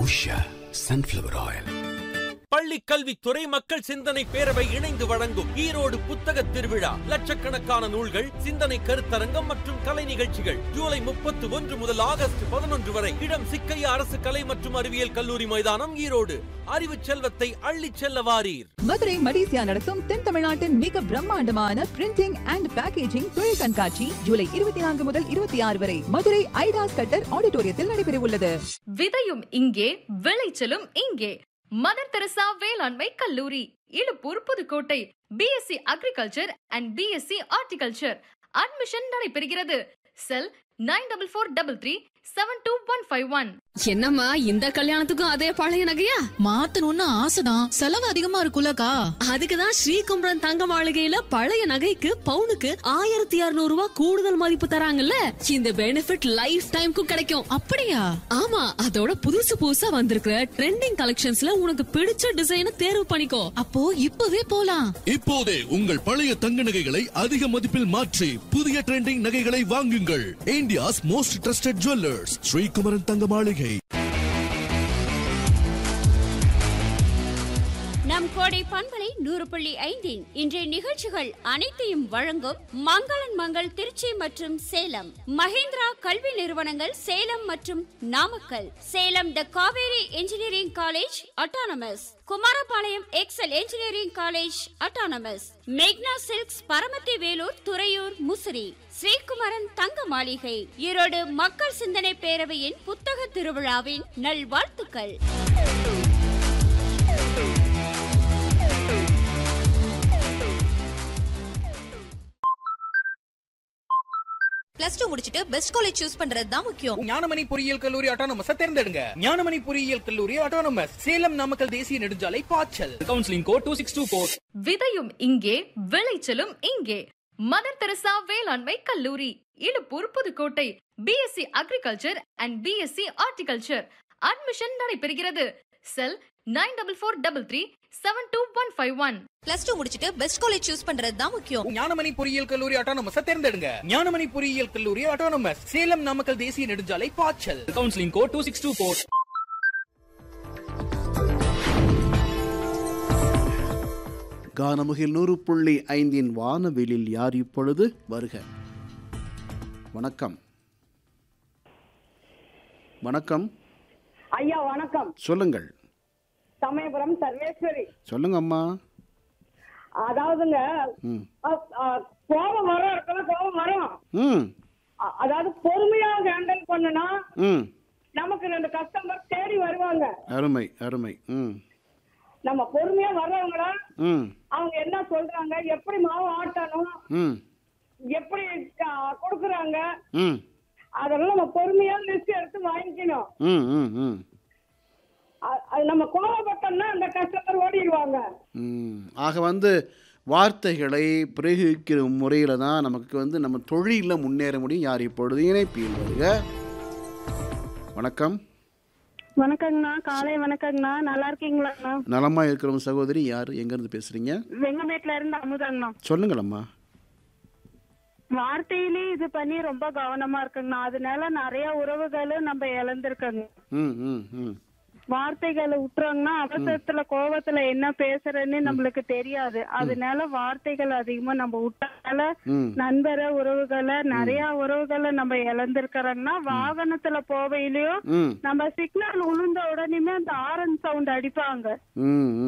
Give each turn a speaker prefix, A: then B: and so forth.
A: Usha sunflower oil
B: பள்ளி கல்வித்துறை மக்கள் சிந்தனை பேரவை இணைந்து வழங்கும் ஈரோடு புத்தக திருவிழா லட்சக்கணக்கான நூல்கள் சிந்தனை கருத்தரங்கம் மற்றும் கலை நிகழ்ச்சிகள் ஜூலை முப்பத்தி ஒன்று முதல் ஆகஸ்ட் பதினொன்று வரை இடம் சிக்கையா அரசு கலை மற்றும் அறிவியல் கல்லூரி மைதானம் ஈரோடு அறிவு செல்வத்தை அள்ளிச் செல்ல வாரீர்
C: மதுரை மடிசியா நடத்தும் தென் தமிழ்நாட்டின் மிக பிரம்மாண்டமான பிரிண்டிங் அண்ட் பேக்கேஜிங் தொழில் கண்காட்சி ஜூலை இருபத்தி நான்கு முதல் இருபத்தி ஆறு வரை மதுரை ஐடாஸ் கட்டர் ஆடிட்டோரியத்தில் நடைபெறவுள்ளது
D: விதையும் இங்கே விளைச்சலும் இங்கே மதர் தெரசா வேளாண்மை கல்லூரி Illuppur Pudukkottai BSc agriculture and BSc horticulture admission நடைபெறுகிறது cell nine double four double three seven two one five one
E: என்னம்மா இந்த கல்யாணத்துக்கும் அதே பழைய நகையா
F: மாத்தணும்னு ஆசைதான் செலவு அதிகமா இருக்குல்லக்கா
E: அதுக்குதான் ஸ்ரீகுமரன் தங்க மாளிகையில பழைய நகைக்கு பவுனுக்கு ஆயிரத்தி இருநூறு ரூபாய் கூடுதல் மதிப்பு தராங்கல்ல இந்த பெனிஃபிட் லைஃப் டைம்க்கும் கிடைக்கும்
F: அப்படியா
E: ஆமா அதோட புதுசு புதுசா வந்திருக்கிற ட்ரெண்டிங் கலெக்ஷன்ஸ்ல உனக்கு பிடிச்ச டிசைனை தேர்வு பண்ணிக்கோ
F: அப்போ இப்பவே போலாம்
G: இப்போதே உங்கள் பழைய தங்க நகைகளை அதிக மதிப்பில் மாற்றி புதிய ட்ரெண்டிங் நகைகளை வாங்குங்கள் India's most trusted jewellers Srikumaran Thanga Maligai
H: நம் கோடை பண்பலை நூறு புள்ளி ஐந்தின் இன்றைய நிகழ்ச்சிகள் அனைத்தையும் வழங்கும் மங்களன் மங்கள் திருச்சி மற்றும் சேலம் மஹேந்திரா கல்வி நிறுவனங்கள் சேலம் மற்றும் Namakkal Salem the Kaveri engineering college autonomous Kumarapalayam Excel engineering college autonomous Magna Silks Paramathi Velur Thuraiyur Musiri Srikumaran Thanga Maligai Erode மக்கள் சிந்தனை பேரவையின் புத்தக திருவிழாவின் நல்வாழ்த்துக்கள்
I: பிளஸ் டூ முடிச்சிட்டு பெஸ்ட் காலேஜ் சூஸ் பண்றது தான் முக்கியம்
J: ஞானமணி பொறியியல் கல்லூரி ஆட்டோனமஸ் தேர்ந்தெடுங்க ஞானமணி பொறியியல் கல்லூரி ஆட்டோனமஸ் சேலம் நாமக்கல் தேசிய நெடுஞ்சாலை பாய்ச்சல் counselling code two six two four
D: விதையும் இங்கே விளைச்சலும் இங்கே மதர் தெரசா வேளாண்மை கல்லூரி Illuppur Pudukkottai BSc agriculture and BSc horticulture admission நடைபெறுகிறது cell nine double four double three seven two one five one
I: plus two முடிச்சிட்டு பெஸ்ட் காலேஜ் சூஸ் பண்றது தான் முக்கியம்
J: ஞானமணி பொறியியல் கல்லூரி ஆட்டோனமஸ் தேர்ந்தெடுங்க ஞானமணி பொறியியல் கல்லூரி ஆட்டோனமஸ் சேலம் நாமக்கல் தேசிய நெடுஞ்சாலை பாய்ச்சல் counselling code two six two four
K: கானமுகில் நூறு புள்ளி ஐந்தின் வானவெளியில் யார் இப்பொழுது வருக வணக்கம் வணக்கம்
L: ஐயா வணக்கம்
K: சொல்லுங்கள்
L: சமயபுரம் சர்வேஸ்வரி
K: சொல்லுங்க அம்மா
L: அதாவதுங்க
K: ம்
L: அ- அ, கோபம் வரும் இருக்கலாம் கோபம் வரும்
K: ம்
L: அ- அதாவது பொறுமையா ஹேண்டில் பண்ணுனா
K: ம்
L: நமக்கு ரெண்டு கஸ்டமர் தேடி வருவாங்க
K: அருமை அருமை ம்
L: நம்ம பொறுமையா வர்றவங்கள
K: ம்
L: அவங்க என்ன சொல்றாங்க எப்படி மாவு ஆட்டணும்
K: ம்
L: எப்படி அ, கொடுக்குறாங்க
K: ம்
L: அதெல்லாம் நம்ம பொறுமையா லிஸ்ட் எடுத்து வாங்கிக்கணும்
K: ம் ம் ம்
L: அ- அது நம்ம கோபப்பட்டோம்னா அந்த கஸ்டமர் ஓடிடுவாங்க
K: ம். ஆக வந்து வார்த்தைகளை பிரயோகிக்கிற முறையில் தான் நமக்கு வந்து நம்ம தொழிலில் முன்னேற முடியும் யார் இப்பொழுது இணைப்பில் வருக வணக்கம்
L: வணக்கங்கண்ணா காலை வணக்கங்கண்ணா நல்லா இருக்கீங்களாண்ணா
K: நலமா இருக்கிறவங்க சகோதரி யார் எங்கேருந்து பேசுறீங்க
L: வெங்கமேட்ல இருந்து அமுதாங்கண்ணா
K: சொல்லுங்களம்மா
L: வார்த்தையிலே இது பண்ணி ரொம்ப கவனமா இருக்குங்கண்ணா அதனால நிறைய உறவுகளும் நம்ம இழந்திருக்கோங்க
K: ம் ம் ம்
L: வார்த்தைகளை விட்டுறோம்னா அவசரத்துல கோவத்துல என்ன பேசுறேன்னு நம்மளுக்கு தெரியாது அதனால வார்த்தைகள் அதிகமா நம்ம விட்டால
K: ம்
L: நண்பரை உறவுகளை நிறைய உறவுகளை நம்ம இழந்திருக்கிறோம்னா வாகனத்துல போவையிலயும்
K: ம்
L: நம்ம சிக்னல் உளுந்த உடனேமே அந்த ஆரன் சவுண்ட் அடிப்பாங்க
K: ம் ம்